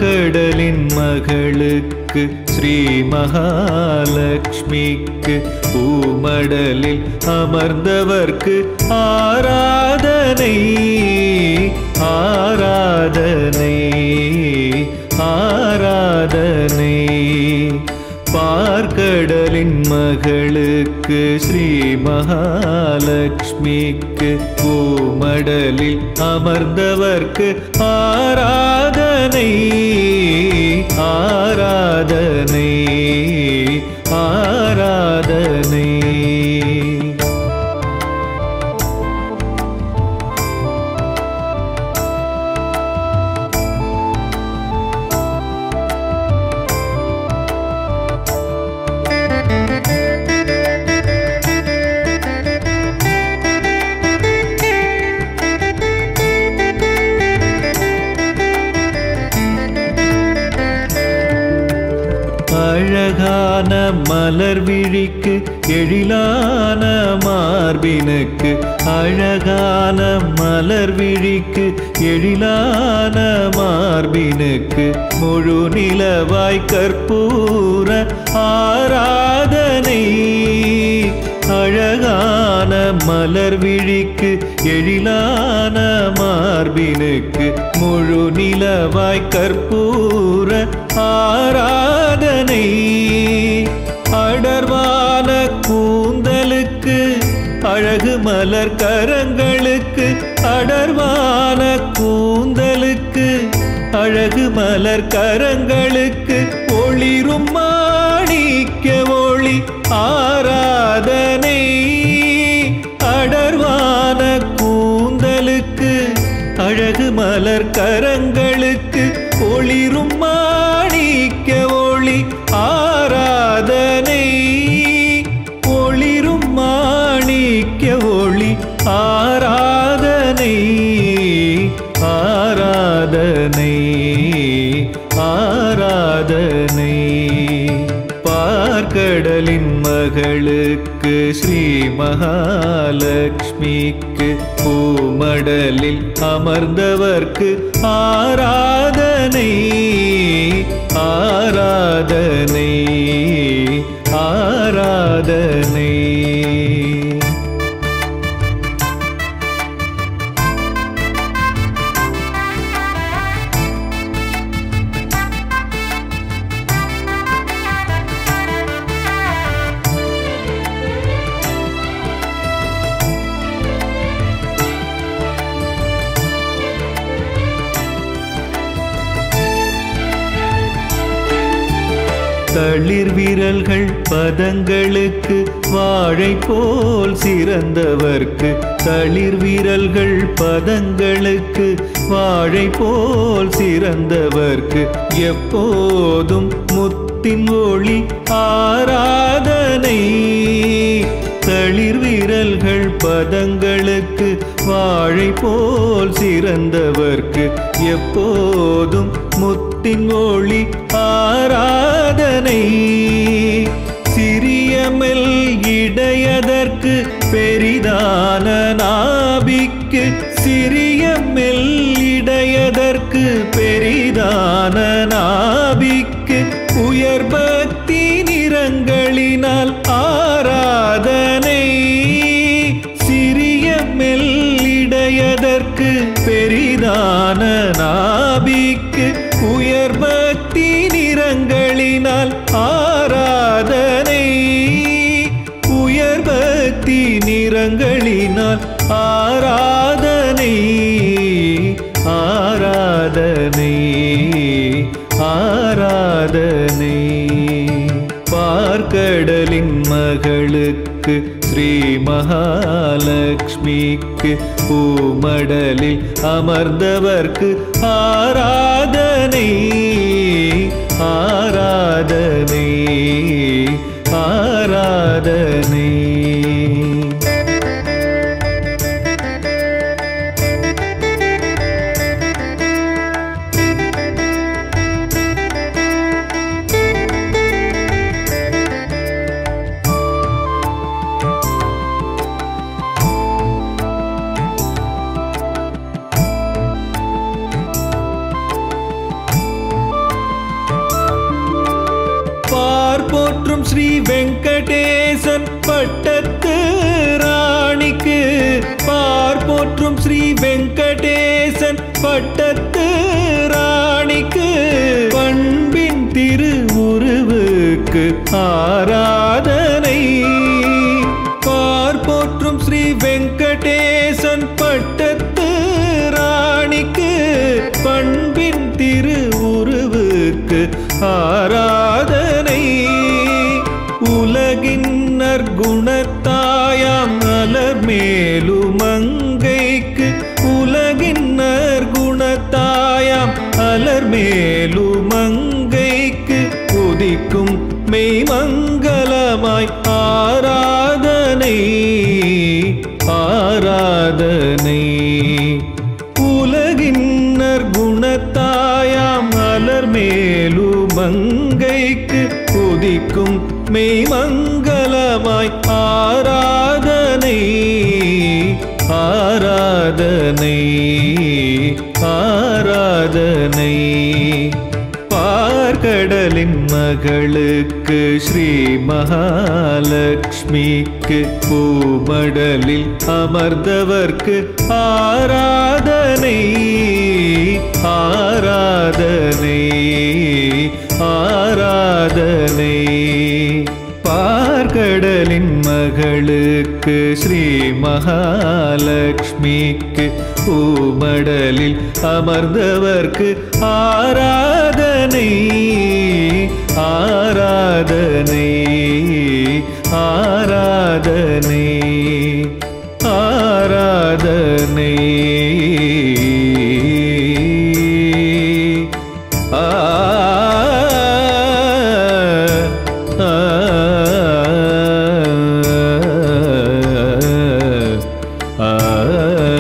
பார்க்கடலின் மகளுக்கு ஸ்ரீ மகாலட்சுமிக்கு பூமடலில் அமர்ந்தவர்க்கு ஆராதனை ஆராதனை ஆராதனை பார்க்கடலின் மகளுக்கு ஸ்ரீ மகாலட்சுமிக்கு பூமடலில் அமர்ந்தவர்க்கு ஆராதனை ஆராதனை ஆராதனை அழகான மலர் விழிக்கு எழிலான மார்பினுக்கு அழகான மலர் விழிக்கு எழிலான மார்பினுக்கு முழு நிலவாய் கற்பூர ஆராதனை அழகான மலர் விழிக்கு எழிலான மார்பினுக்கு முழு நிலவாய் கற்பூர ஆராதனை அடர்வான கூந்தலுக்கு அழகு மலர் கரங்களுக்கு அடர்வான கூந்தலுக்கு அழகு மலர் கரங்களுக்கு ஒளிரும் மாணிக்க ஒளி ஆராதனை அடர்வான கூந்தலுக்கு அழகு மலர் கரங்களுக்கு ஒளிரும் மாணிக்க ஒளி ஆராதனை ஒளிரும் மாணிக்க ஒளி ஆராதனை ஆராதனை ஆராதனை பார்க்கடலின் மகளுக்கு ஸ்ரீ மகாலட்சுமிக்கு பூமடலில் அமர்ந்தவர்க்கு ஆராதனை ஆராதனை ஆராதனை தளிர் விரல்கள் பதங்களுக்கு வாழை போல் சிறந்தவர்க்கு தளிர் விரல்கள் பதங்களுக்கு வாழை போல் சிறந்தவர்க்கு எப்போதும் முத்தின் ஒளி ஆராதனை தளிர் விரல்கள் பதங்களுக்கு வாழை போல் சிறந்தவர்க்கு எப்போதும் முத்தின் ஒளி ஆராதனை சிறியமெல் இடையதற்கு பெரிதான நாபிக்கு சிறியமெல் இடையதற்கு பெரிதான நாபிக்கு உயர் பக்தி நிறங்களினால் ஆராதனை சிறிய மெல்லிடையதற்கு பெரிதான நாபிக்கு உயர் பக்தி நிறங்களினால் ஆராதனை உயர் பக்தி நிறங்களினால் ஆராதனை ஆராதனை ஆராதனை பார்க்கடலின் மகளுக்கு ஸ்ரீ மகாலட்சுமிக்கு பூமடலில் அமர்ந்தவர்க்கு ஆராதனை ஆராதனை ஆராதனை வெங்கடேசன் பட்டத்து ராணிக்கு பார்போற்றும் ஸ்ரீ வெங்கடேசன் பட்டத்து ராணிக்கு பண்பின் திரு உருவுக்கு ஆராதனை பார்போற்றும் ஸ்ரீ வெங்கடேசன் பட்டத்து ராணிக்கு பண்பின் திரு உருவுக்கு ஆராதனை உலகின் நற்குணத்தாயாம் மலர் மேலுமங்கைக்கு உலகின் நற்குணத்தாயாம் அலர் மேலுமங்கைக்கு உதிக்கும் மெய்மங்கலமாய் ஆராதனை ஆராதனை உலகின் நற்குணத்தாயாம் மலர் மேலுமங்கைக்கு உதிக்கும் மெய்மங்கலமாய் ஆராதனை ஆராதனை ஆராதனை பார்க்கடலின் மகளுக்கு ஸ்ரீ மகாலட்சுமிக்கு பூமடலில் அமர்ந்தவர்க்கு ஆராதனை ஆராதனை ஆராதனை பார்க்கடலின் மகளுக்கு ஸ்ரீ மகாலட்சுமிக்கு பூமடலில் அமர்ந்தவர்க்கு ஆராதனை ஆராதனை ஆராதனை ஆராதனை ஆ ஆ ஆ